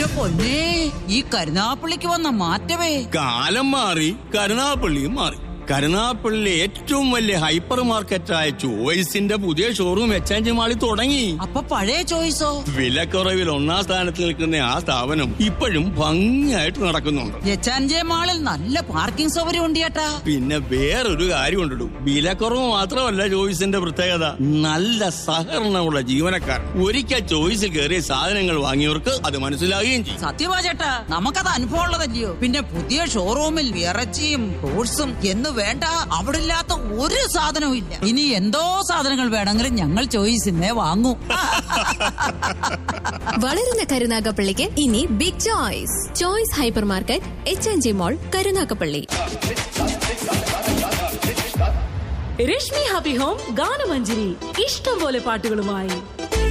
പൊന്നേ ഈ കരുനാപ്പള്ളിക്ക് വന്ന മാറ്റമേ കാലം മാറി കരുനാപ്പള്ളിയും മാറി കരുനാപ്പള്ളിയിലെ ഏറ്റവും വലിയ ഹൈപ്പർ മാർക്കറ്റായ ചോയ്സിന്റെ പുതിയ ഷോറൂം എക്സ്ചേഞ്ച് മാളിൽ തുടങ്ങി അപ്പൊ പഴയ ചോയ്സോ വിലക്കുറവിൽ ഒന്നാം സ്ഥാനത്ത് നിൽക്കുന്ന ആ സ്ഥാപനം ഇപ്പോഴും ഭംഗിയായിട്ട് നടക്കുന്നുണ്ട് എച്ചാൻജെ മാളിൽ നല്ല പാർക്കിംഗ് സൗകര്യം ഉണ്ട് ചേട്ടാ പിന്നെ വേറൊരു കാര്യം ഉണ്ടിടും വിലക്കുറവ് മാത്രമല്ല ചോയ്സിന്റെ പ്രത്യേകത നല്ല സഹകരണമുള്ള ജീവനക്കാർ ഒരിക്കൽ ചോയ്സിൽ കയറിയ സാധനങ്ങൾ വാങ്ങിയവർക്ക് അത് മനസ്സിലാകുകയും ചെയ്യും സത്യമാ ചേട്ടാ നമുക്കത് അനുഭവം ഉള്ളതല്ലയോ പിന്നെ പുതിയ ഷോറൂമിൽ ഇറച്ചിയും ഫ്രൂട്ട്സും എന്ന് വേണ്ട അവിടെ ഇല്ലാത്ത ഒരു സാധനവും ഇല്ല ഇനി എന്തോ സാധനങ്ങൾ വേണമെങ്കിലും ഞങ്ങൾ ചോയ്സിനെ വാങ്ങൂ വളരുന്ന കരുനാഗപ്പള്ളിക്ക് ഇനി big choice choice hyper market H N G mall Karunagappally Rashmi happy home Ganamanjari ഇഷ്ടം പോലെ പാട്ടുകളുമായി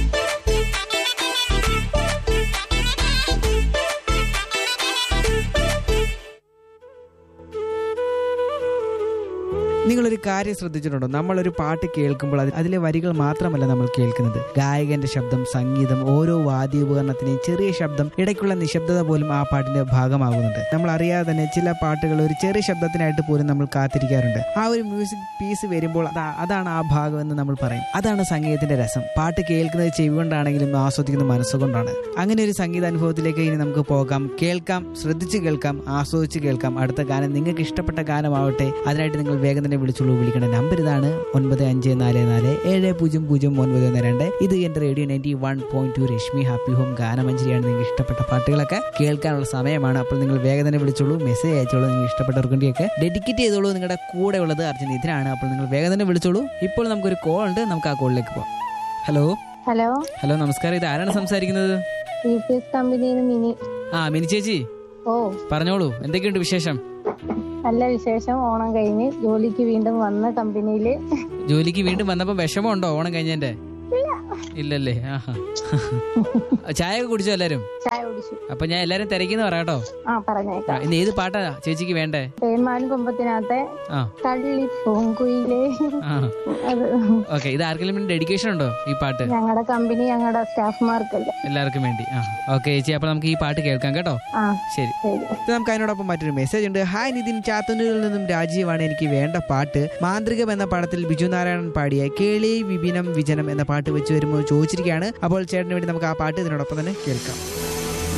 നിങ്ങളൊരു കാര്യം ശ്രദ്ധിച്ചിട്ടുണ്ടോ നമ്മളൊരു പാട്ട് കേൾക്കുമ്പോൾ അത് അതിലെ വരികൾ മാത്രമല്ല നമ്മൾ കേൾക്കുന്നത് ഗായകന്റെ ശബ്ദം സംഗീതം ഓരോ വാദ്യോപകരണത്തിനെയും ചെറിയ ശബ്ദം ഇടയ്ക്കുള്ള നിശബ്ദത പോലും ആ പാട്ടിന്റെ ഭാഗമാകുന്നുണ്ട് നമ്മൾ അറിയാതെ തന്നെ ചില പാട്ടുകൾ ഒരു ചെറിയ ശബ്ദത്തിനായിട്ട് പോലും നമ്മൾ കാത്തിരിക്കാറുണ്ട് ആ ഒരു മ്യൂസിക് പീസ് വരുമ്പോൾ അതാ- അതാണ് ആ ഭാഗം എന്ന് നമ്മൾ പറയും അതാണ് സംഗീതത്തിന്റെ രസം പാട്ട് കേൾക്കുന്നത് ചെവി കൊണ്ടാണെങ്കിലും ആസ്വദിക്കുന്നത് മനസ്സുകൊണ്ടാണ് അങ്ങനെ ഒരു സംഗീത അനുഭവത്തിലേക്ക് ഇനി നമുക്ക് പോകാം കേൾക്കാം ശ്രദ്ധിച്ച് കേൾക്കാം ആസ്വദിച്ച് കേൾക്കാം അടുത്ത ഗാനം നിങ്ങൾക്ക് ഇഷ്ടപ്പെട്ട ഗാനമാവട്ടെ അതിനായിട്ട് നിങ്ങൾ വേഗം തന്നെ വിളിച്ചുള്ളൂ വിളിക്കേണ്ട നമ്പർ ഇതാണ് ഒൻപത് അഞ്ച് നാല് നാല് ഏഴ് പൂജ്യം പൂജ്യം ഒൻപത് ഒന്ന് രണ്ട് ഇത് എന്റെ radio ninety one point two Rashmi happy home ഗാനമഞ്ചരിയാണ് നിങ്ങൾക്ക് ഇഷ്ടപ്പെട്ട പാട്ടുകളൊക്കെ കേൾക്കാനുള്ള സമയമാണ് അപ്പോൾ നിങ്ങൾ വേഗം തന്നെ വിളിച്ചോളൂ മെസ്സേജ് അയച്ചോളൂ നിങ്ങൾ ഇഷ്ടപ്പെട്ടവർക്ക് വേണ്ടിയൊക്കെ ഡെഡിക്കേറ്റ് ചെയ്തോളൂ നിങ്ങളുടെ കൂടെ ഉള്ളത് അർജുൻ ഇതിനാണ് അപ്പോൾ നിങ്ങൾ വേഗം തന്നെ വിളിച്ചോളൂ ഇപ്പോൾ നമുക്കൊരു കോൾ ഉണ്ട് നമുക്ക് ആ കോളിലേക്ക് പോകാം ഹലോ ഹലോ ഹലോ നമസ്കാരം ഇത് ആരാണ് സംസാരിക്കുന്നത് ടി പി എസ് കമ്പനിയിൽ നിന്ന് മിനി ആ മിനി ചേച്ചി ഓ പറഞ്ഞോളൂ എന്തൊക്കെയുണ്ട് വിശേഷം നല്ല വിശേഷം ഓണം കഴിഞ്ഞ് ജോലിക്ക് വീണ്ടും വന്ന കമ്പനിയില് ജോലിക്ക് വീണ്ടും വന്നപ്പോ വിഷമമുണ്ടോ ഓണം കഴിഞ്ഞതിന്റെ ഇല്ലല്ലേ ആഹാ ചായ ഒക്കെ കുടിച്ചോ എല്ലാരും ചായ കുടിച്ചു അപ്പൊ ഞാൻ എല്ലാരും തിരക്കിന്ന് പറയാട്ടോ ആ ആ, പറഞ്ഞേക്കാം ഇന്ന് ഏത് പാട്ടാ ചേച്ചിക്ക് വേണ്ടേ തേന്മാൻ കുമ്പത്തിനകത്തെ ആ കള്ളി പൂങ്കുയിലേ ആ അത് ഓക്കെ ഇത് ആർക്കെങ്കിലും ഡെഡിക്കേഷൻ ഉണ്ടോ ഈ പാട്ട് ഞങ്ങളുടെ കമ്പനി ഞങ്ങളുടെ സ്റ്റാഫ്മാർക്കല്ല എല്ലാവർക്കും വേണ്ടി ആ ഓക്കെ ചേച്ചി അപ്പൊ നമുക്ക് ഈ പാട്ട് കേൾക്കാം കേട്ടോ ആ ശരി ശരി ഇത് നമുക്ക് അതിനോടൊപ്പം മറ്റൊരു മെസ്സേജ് ഉണ്ട് ഹായ് നിതിൻ ചാത്തന്നൂരിൽ നിന്നും രാജീവാണ് എനിക്ക് വേണ്ട പാട്ട് മാന്ത്രികം എന്ന പടത്തിൽ ബിജു നാരായണൻ പാടിയ കേളി വിപിനം വിജനം എന്ന പാട്ട് വെച്ച് വരുമ്പോൾ ചോദിച്ചിരിക്കുകയാണ് അപ്പോൾ ചേട്ടന് വേണ്ടി നമുക്ക് ആ പാട്ട് ഇതിനോടൊപ്പം തന്നെ കേൾക്കാം